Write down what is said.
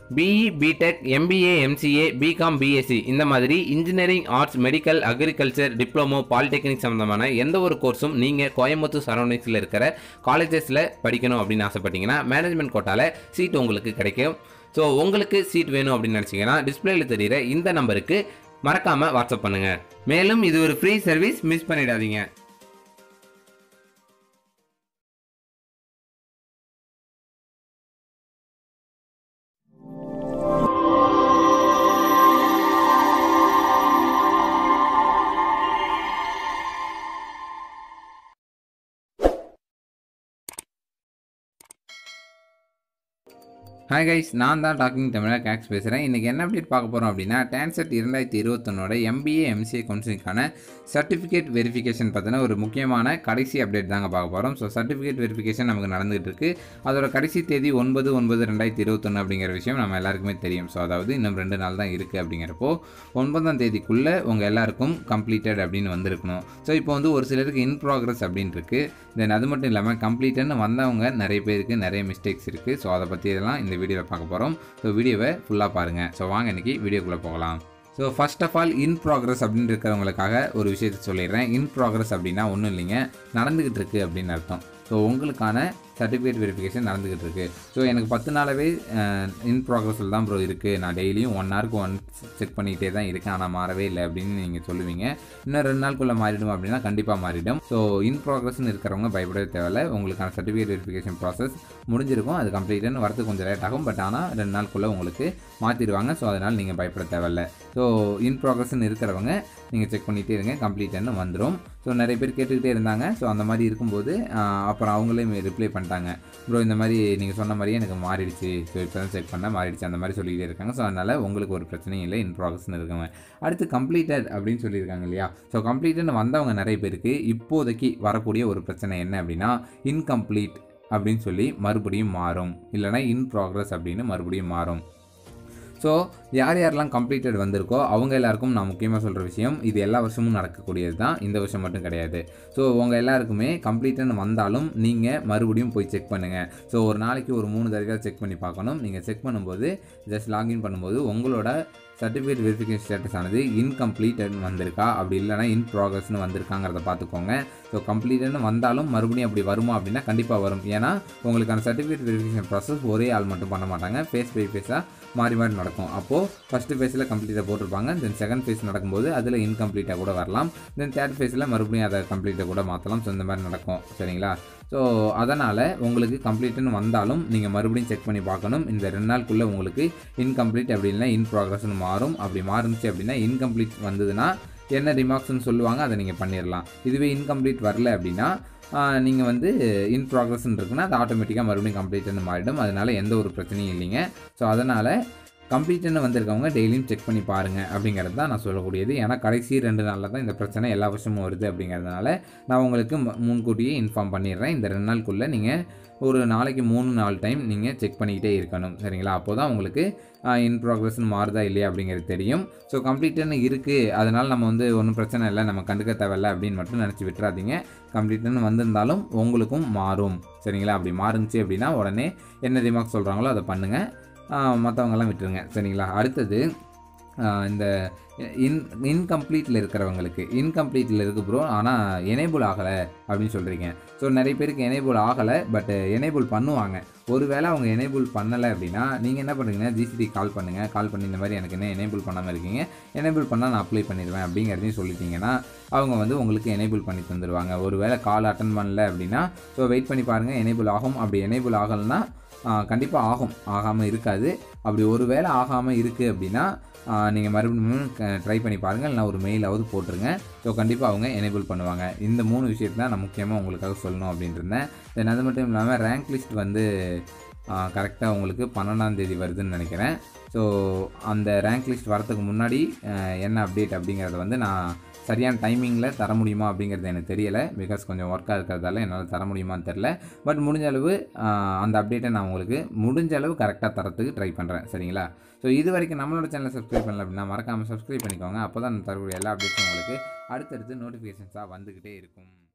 BE BTech MBA MCA BCom BSc இந்த மாதிரி engineering arts medical agriculture diploma polytechnic சம்மந்தமான எந்த ஒரு கோர்ஸும் நீங்கள் கோயம்புத்தூர் சரௌண்டிங்ஸில் இருக்கிற காலேஜஸில் படிக்கணும் அப்படின்னு ஆசைப்பட்டீங்கன்னா மேனேஜ்மெண்ட் கோட்டாவில் சீட் உங்களுக்கு கிடைக்கும் ஸோ உங்களுக்கு சீட் வேணும் அப்படின்னு நினச்சிங்கன்னா டிஸ்பிளேல தெரிகிற இந்த நம்பருக்கு மறக்காமல் வாட்ஸ்அப் பண்ணுங்கள் மேலும் இது ஒரு ஃப்ரீ சர்வீஸ் மிஸ் பண்ணிடாதீங்க ஹாய் கைஸ் நான் தான் டாக்கிங் தமிழாக கேக்ஸ் பேசுகிறேன் இன்றைக்கி என்ன அப்டேட் பார்க்க போகிறோம் அப்படின்னா டான்செட் இரண்டாயிரத்தி இருபத்தொன்னோட எம்பிஏ எம்சிஏ கவுன்சிலிங்கான சர்டிஃபிகேட் வெரிஃபிகேஷன் பார்த்தீங்கன்னா ஒரு முக்கியமான கடைசி அப்டேட் தாங்க பார்க்க போகிறோம் ஸோ சர்டிஃபிகேட் வெரிஃபிகேஷன் நமக்கு நடந்துகிட்டு இருக்கு அதோட கடைசி தேதி ஒன்பது ஒன்பது ரெண்டாயிரத்தி இருபத்தொன்று அப்படிங்கிற விஷயம் நம்ம எல்லாருக்குமே தெரியும் ஸோ அதாவது இன்னும் ரெண்டு நாள் தான் இருக்குது அப்படிங்கிறப்போ ஒன்பதாம் தேதிக்குள்ளே உங்கள் எல்லாருக்கும் கம்ப்ளீட்டட் அப்படின்னு வந்திருக்கணும் ஸோ இப்போ வந்து ஒரு சிலருக்கு இன் ப்ராக்ரஸ் அப்படின்னு இருக்கு தென் அது மட்டும் இல்லாமல் கம்ப்ளீட்டட்னு வந்தவங்க நிறைய பேருக்கு நிறைய மிஸ்டேக்ஸ் இருக்குது ஸோ அதை பற்றி இதெல்லாம் இந்த வீடியோவில் பார்க்க போகிறோம் ஸோ வீடியோவை ஃபுல்லாக பாருங்கள் ஸோ வாங்க இன்றைக்கி வீடியோக்குள்ளே போகலாம் so first of all in progress அப்படின்னு இருக்கிறவங்களுக்காக ஒரு விஷயத்தை சொல்லிடுறேன் இன் ப்ராக்ரஸ் அப்படின்னா ஒன்றும் இல்லைங்க நடந்துக்கிட்டு இருக்குது அப்படின்னு அர்த்தம் ஸோ உங்களுக்கான சர்டிஃபிகேட் வெரிஃபிகேஷன் நடந்துக்கிட்டு இருக்கு ஸோ எனக்கு பத்து நாளாவே இன் ப்ராக்ரஸில் தான் ப்ரோ இருக்குது நான் டெய்லியும் ஒன் ஹவருக்கு ஒன் செக் பண்ணிக்கிட்டே தான் இருக்கேன் ஆனால் மாறவே இல்லை அப்படின்னு நீங்கள் சொல்லுவீங்க இன்னும் ரெண்டு நாளுக்குள்ளே மாறிடும் அப்படின்னா கண்டிப்பாக மாறிடும் ஸோ இன் ப்ராக்ரஸ்னு இருக்கிறவங்க பயப்படவே தேவையில்ல உங்களுக்கான சர்டிஃபிகேட் வெரிஃபிகேஷன் ப்ராசஸ் முடிஞ்சிருக்கும் அது கம்ப்ளீட்டுன்னு வரது கொஞ்சம் லேட் ஆகும் பட் ஆனால் ரெண்டு நாளுக்குள்ளே உங்களுக்கு மாற்றிடுவாங்க ஸோ அதனால் நீங்கள் பயப்பட தேவையில்ல ஸோ இன் ப்ராக்ரஸ்னு இருக்கிறவங்க நீங்கள் செக் பண்ணிகிட்டே இருங்க கம்ப்ளீட்டுன்னு வந்துடும் ஸோ நிறைய பேர் கேட்டுக்கிட்டே இருந்தாங்க ஸோ அந்த மாதிரி இருக்கும்போது அப்புறம் அவங்களே ரிப்ளை பண்ணிட்டாங்க ப்ரோ இந்த மாதிரி நீங்கள் சொன்ன மாதிரியே எனக்கு மாறிடுச்சு ஸோ இப்போ தான் செக் பண்ணால் மாறிடுச்சு அந்த மாதிரி சொல்லிக்கிட்டே இருக்காங்க ஸோ அதனால் உங்களுக்கு ஒரு பிரச்சனையும் இல்லை இன் ப்ராக்ரஸ்னு இருக்கவங்க அடுத்து கம்ப்ளீட்டட் அப்படின்னு சொல்லியிருக்காங்க இல்லையா ஸோ கம்ப்ளீட்டட்னு வந்தவங்க நிறைய பேருக்கு இப்போதைக்கு வரக்கூடிய ஒரு பிரச்சனை என்ன அப்படின்னா இன்கம்ப்ளீட் அப்படின்னு சொல்லி மறுபடியும் மாறும் இல்லைனா இன் ப்ராக்ரஸ் அப்படின்னு மறுபடியும் மாறும் ஸோ யார் யாரெல்லாம் கம்ப்ளீட்டட் வந்திருக்கோ அவங்க எல்லாருக்கும் நான் முக்கியமாக சொல்கிற விஷயம் இது எல்லா வருஷமும் நடக்கக்கூடியது தான் இந்த வருஷம் மட்டும் கிடையாது ஸோ உங்கள் எல்லாருக்குமே கம்ப்ளீட்டுன்னு வந்தாலும் நீங்கள் மறுபடியும் போய் செக் பண்ணுங்கள் ஸோ ஒரு நாளைக்கு ஒரு மூணு தடவை செக் பண்ணி பார்க்கணும் நீங்கள் செக் பண்ணும்போது ஜஸ்ட் லாகின் பண்ணும்போது உங்களோட சர்டிஃபிகேட் வெரிஃபிகேஷன் ஸ்டேட்டஸ் ஆனது இன்கம்ப்ளீட்டட்னு வந்திருக்கா அப்படி இல்லைனா இன் ப்ராக்ரஸ்னு வந்திருக்காங்கிறத பார்த்துக்கோங்க ஸோ கம்ப்ளீட்டட்னு வந்தாலும் மறுபடியும் அப்படி வருமா அப்படின்னா கண்டிப்பாக வரும் ஏன்னா உங்களுக்கான சர்டிஃபிகேட் வெரிஃபிகேஷன் ப்ராசஸ் ஒரே ஆள் மட்டும் பண்ண மாட்டாங்க ஃபேஸ் பை ஃபேஸாக மாறி மாறி நடக்கும் அப்போது ஃபஸ்ட்டு ஃபேஸில் கம்ப்ளீட்டாக போட்டிருப்பாங்க தென் செகண்ட் ஃபேஸ் நடக்கும்போது அதில் இன்கம்ப்ளீட்டாக கூட வரலாம் தென் தேர்ட் ஃபேஸில் மறுபடியும் அதை கம்ப்ளீட்டாக கூட மாற்றலாம் ஸோ இந்த மாதிரி நடக்கும் சரிங்களா ஸோ அதனால் உங்களுக்கு கம்ப்ளீட்டுன்னு வந்தாலும் நீங்கள் மறுபடியும் செக் பண்ணி பார்க்கணும் இந்த ரெண்டு நாளுக்குள்ளே உங்களுக்கு இன்கம்ப்ளீட் அப்படி இல்லைனா இன் ப்ராக்ரஸ்னு மாறும் அப்படி மாறுச்சு அப்படின்னா இன்கம்ப்ளீட் வந்ததுன்னா என்ன ரிமார்க்ஸ்னு சொல்லுவாங்க அதை நீங்கள் பண்ணிடலாம் இதுவே இன்கம்ப்ளீட் வரல அப்படின்னா நீங்கள் வந்து இன் ப்ராக்ரஸ்ன்னு இருக்குன்னா அது ஆட்டோமேட்டிக்காக மறுபடியும் கம்ப்ளீட்னு மாறிடும் அதனால் எந்த ஒரு பிரச்சனையும் இல்லைங்க ஸோ அதனால் கம்ப்ளீட்னு வந்திருக்கவங்க டெய்லியும் செக் பண்ணி பாருங்கள் அப்படிங்கிறது தான் நான் சொல்லக்கூடியது ஏன்னா கடைசி ரெண்டு நாளில் தான் இந்த பிரச்சனை எல்லா வருஷமும் வருது அப்படிங்கிறதுனால நான் உங்களுக்கு முன்கூட்டியே இன்ஃபார்ம் பண்ணிடுறேன் இந்த ரெண்டு நாளுக்குள்ளே நீங்கள் ஒரு நாளைக்கு மூணு நாலு டைம் நீங்கள் செக் பண்ணிக்கிட்டே இருக்கணும் சரிங்களா அப்போ தான் உங்களுக்கு இன் ப்ராக்ரஸ்னு மாறுதா இல்லையா அப்படிங்கிறது தெரியும் ஸோ கம்ப்ளீட்டுன்னு இருக்குது அதனால் நம்ம வந்து ஒன்றும் பிரச்சனை இல்லை நம்ம கண்டுக்க தேவையில்ல அப்படின்னு மட்டும் நினச்சி விட்டுறாதீங்க கம்ப்ளீட்டுன்னு வந்திருந்தாலும் உங்களுக்கும் மாறும் சரிங்களா அப்படி மாறுச்சு அப்படின்னா உடனே என்ன ரிமார்க் சொல்கிறாங்களோ அதை பண்ணுங்கள் மற்றவங்கெல்லாம் விட்டுருங்க சரிங்களா அடுத்தது இந்த இன் இன்கம்ப்ளீட்டில் இருக்கிறவங்களுக்கு இன்கம்ப்ளீட்டில் இருக்கு ப்ரோ ஆனால் எனேபிள் ஆகலை அப்படின்னு சொல்கிறீங்க ஸோ நிறைய பேருக்கு எனேபிள் ஆகலை பட் எனேபிள் பண்ணுவாங்க ஒருவேளை அவங்க எனேபிள் பண்ணலை அப்படின்னா நீங்கள் என்ன பண்ணுறீங்கன்னா ஜிசிடி கால் பண்ணுங்கள் கால் பண்ணி இந்த மாதிரி எனக்கு என்ன எனேபிள் பண்ணாமல் இருக்கீங்க எனேபிள் பண்ணால் நான் அப்ளை பண்ணிடுவேன் அப்படிங்கிறதையும் சொல்லிட்டீங்கன்னா அவங்க வந்து உங்களுக்கு எனேபிள் பண்ணி தந்துடுவாங்க ஒருவேளை கால் அட்டன் பண்ணல அப்படின்னா ஸோ வெயிட் பண்ணி பாருங்கள் எனேபிள் ஆகும் அப்படி எனேபிள் ஆகலைன்னா கண்டிப்பாக ஆகும் ஆகாமல் இருக்காது அப்படி ஒரு வேளை ஆகாமல் இருக்குது அப்படின்னா நீங்கள் மறுபடியும் ட்ரை பண்ணி பாருங்கள் இல்லை ஒரு மெயிலாவது போட்டுருங்க ஸோ கண்டிப்பாக அவங்க எனேபிள் பண்ணுவாங்க இந்த மூணு விஷயத்தை நான் முக்கியமாக உங்களுக்காக சொல்லணும் அப்படின்ட்டு இருந்தேன் தென் அது மட்டும் இல்லாமல் ரேங்க் லிஸ்ட் வந்து கரெக்டாக உங்களுக்கு பன்னெண்டாம் தேதி வருதுன்னு நினைக்கிறேன் ஸோ அந்த ரேங்க் லிஸ்ட் வரதுக்கு முன்னாடி என்ன அப்டேட் அப்படிங்கிறத வந்து நான் சரியான டைமிங்கில் தர முடியுமா அப்படிங்கிறது எனக்கு தெரியலை பிகாஸ் கொஞ்சம் ஒர்க்காக இருக்கிறதால என்னால் தர முடியுமான்னு தெரில பட் முடிஞ்ச அளவு அந்த அப்டேட்டை நான் உங்களுக்கு முடிஞ்ச அளவு கரெக்டாக தரத்துக்கு ட்ரை பண்ணுறேன் சரிங்களா ஸோ இது வரைக்கும் நம்மளோட சேனலை சப்ஸ்கிரைப் பண்ணல அப்படின்னா மறக்காமல் சப்ஸ்கிரைப் பண்ணிக்கோங்க அப்போ தான் தரக்கூடிய எல்லா அப்டேட்ஸும் உங்களுக்கு அடுத்தடுத்து நோட்டிஃபிகேஷன்ஸாக வந்துக்கிட்டே இருக்கும்